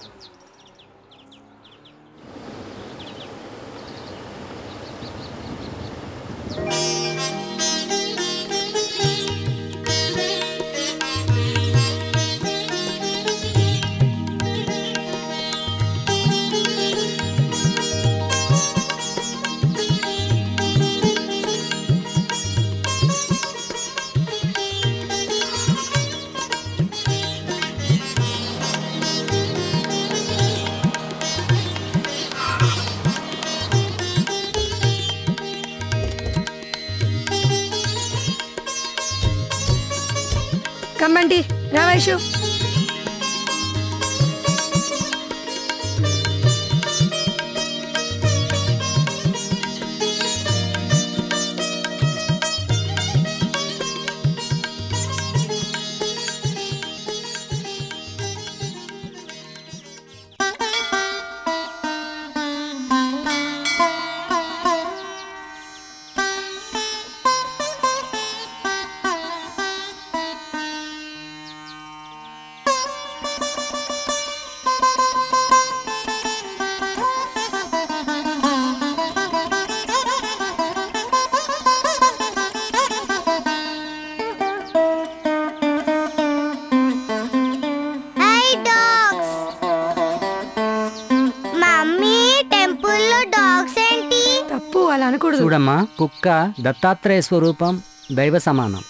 కమ్మండి రా Vaishu hi dogs mummy టెంపుల్లో dogs ఏంటి తప్పు అలా అనకూడదు చూడమ్మా కుక్క దత్తాత్రేయ స్వరూపం దైవ సమానం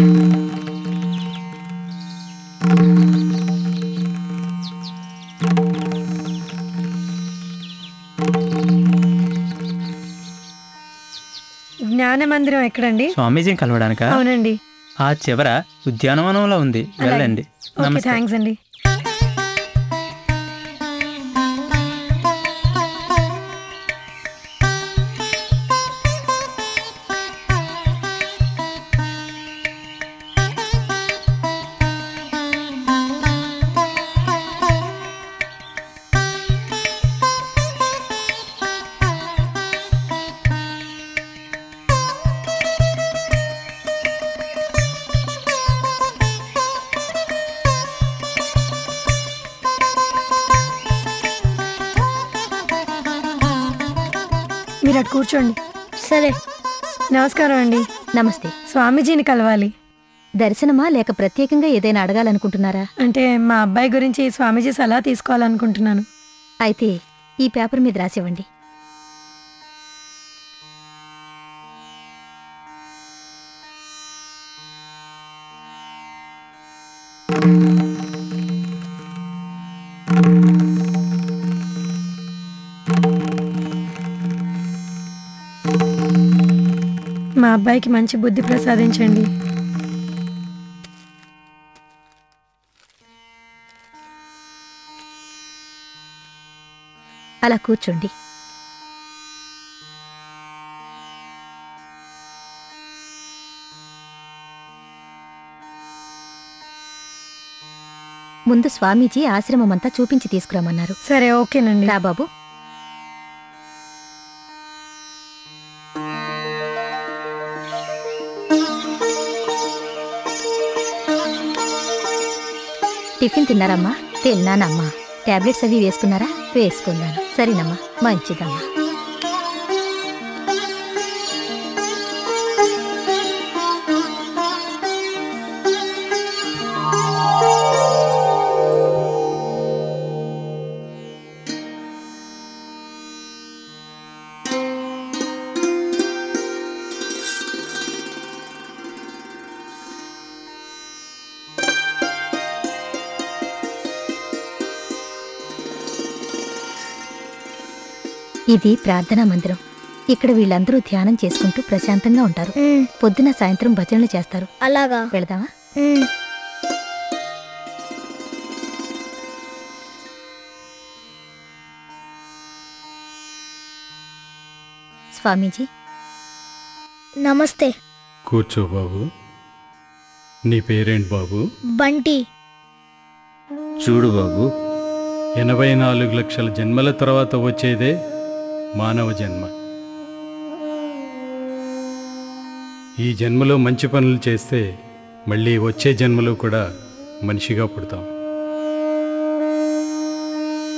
జ్ఞాన మందిరం ఎక్కడండి స్వామీజీని కలవడానిక అవునండి ఆ చివర ఉద్యానవనంలో ఉంది వెళ్ళండి ఓకే నమస్తే థ్యాంక్స్ అండి మీరు అటు కూర్చోండి సరే నమస్కారం అండి నమస్తే స్వామీజీని కలవాలి దర్శనమా లేక ప్రత్యేకంగా ఏదైనా అడగాలనుకుంటున్నారా అంటే మా అబ్బాయి గురించి స్వామీజీ సలహా తీసుకోవాలనుకుంటున్నాను అయితే ఈ పేపర్ మీద రాసివ్వండి మా అబ్బాయికి మంచి బుద్ధి ప్రసాదించండి అలా కూర్చోండి ముందు స్వామీజీ ఆశ్రమమంతా చూపించి తీసుకురమ్మన్నారు సరే ఓకేనండి రా బాబు టిఫిన్ తిన్నారమ్మా తిన్నానమ్మా టాబ్లెట్స్ అవి వేసుకున్నారా వేసుకున్నాను సరేనమ్మా మంచిదమ్మా ఇది ప్రార్థనా మందిరం ఇక్కడ వీళ్ళందరూ ధ్యానం చేసుకుంటూ ప్రశాంతంగా ఉంటారు మ్, పొద్దున సాయంత్రం భజనలు చేస్తారు అలాగా వెళదామా మ్, స్వామీజీ నమస్తే కూర్చో బాబు నీ పేరేంటి బాబు బంటి చూడు బాబు ఎనభై నాలుగు లక్షల జన్మల తర్వాత వచ్చేదే మానవ జన్మ ఈ జన్మలో మంచి పనులు చేస్తే మళ్ళీ వచ్చే జన్మలో కూడా మనిషిగా పుడతాం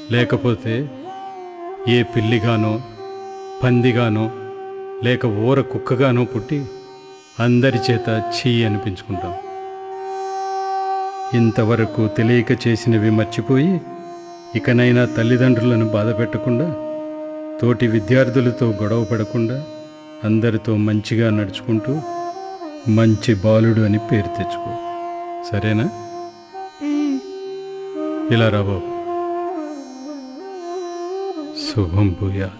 లేకపోతే ఏ పిల్లిగానో పందిగానో లేక ఊర కుక్కగానో పుట్టి అందరి చేత చీ అనిపించుకుంటాం ఇంతవరకు తెలియక చేసినవి మర్చిపోయి ఇకనైనా తల్లిదండ్రులను బాధ పెట్టకుండా తోటి విద్యార్థులతో గొడవ పడకుండా అందరితో మంచిగా నడుచుకుంటూ మంచి బాలుడు అని పేరు తెచ్చుకో సరేనా ఇలా రా బాబు శుభం భూయా